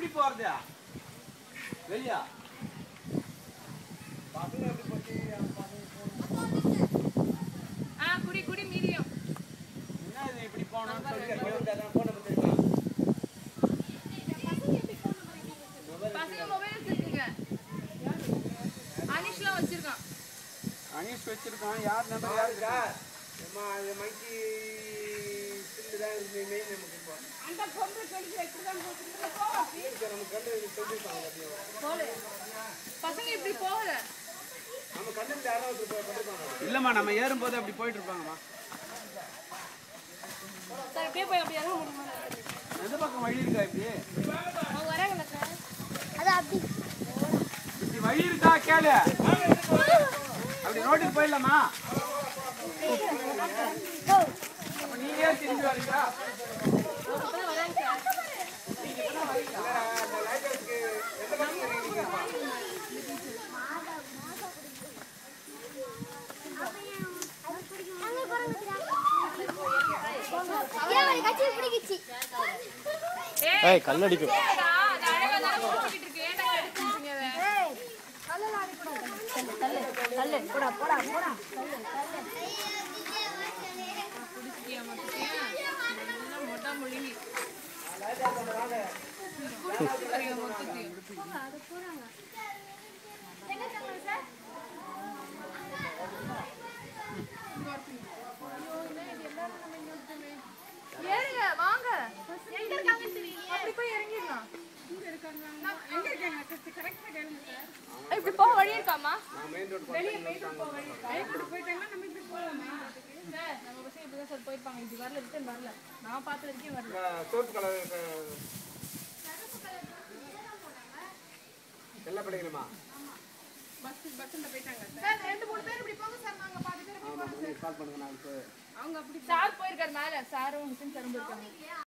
எப்படி போறது வெளியா ஆ குடி குடி மீடியம் என்ன இது இப்படி போகணும்னு சொல்லி பசங்க மொபைல் வச்சிருக்கீங்க அனிஷ்லாம் வச்சிருக்கான் அனீஷ் வச்சிருக்கான் யார் நம்பர் யாரு இருக்கா? பசங்க இப்படி போகல இல்லம்மா நம்ம ஏறும்போது அப்படி போயிட்டு இருப்பாங்கம்மா சார் அப்படியே போய் அப்படி இறங்க முடியுமா எந்த பக்கம் வழி இருக்கா இப்படி அவங்க வராங்கல்ல சார் அது அப்படி இப்படி வழி இருக்கா கேளு அப்படி ரோட்டுக்கு போயிடலாமா அப்ப நீங்க ஏன் திரும்பி வரீங்களா இப்பதான் வராங்க சார் ஏய் கல்லடிக்கும் அது அழகா தானே போட்டுக்கிட்டு இருக்கு ஏன்டா எடுத்துட்டீங்க அதை தள்ளு போடா போடா போடா குடிச்சிட்டியா மொத்தத்தையும் எல்லாம் மொட்டா முழுங்கி குடிச்சிட்டியா மொத்தத்தையும் ஏறுங்க வாங்க எங்க இருக்காங்க அப்படி போய் இறங்கிடலாம் ஏய், இப்படி போக வழி இருக்காமா வெளியே மெயின் ரோட் போக வழி இருக்கா இப்படி போயிட்டாங்கன்னா நம்ம இப்படி போகலாமா சார் நம்ம பசங்க இப்படி தான் சார் போயிருப்பாங்க இப்படி வரல ரிட்டர்ன் வரல நான் பார்த்த வரைக்கும் வரல சோப்பு கலர் எல்லாம் படிக்கணுமா சார் ரெண்டு மூணு பேர் இப்படி போங்க சார் நாங்க பாதி பேர் இப்படி போறோம் கால் பண்ணுங்க நான் இப்போ அவங்க அப்படி சார் போயிருக்காரு மேல சாரும் ஹுசேன் சாரும் போயிருக்காங்க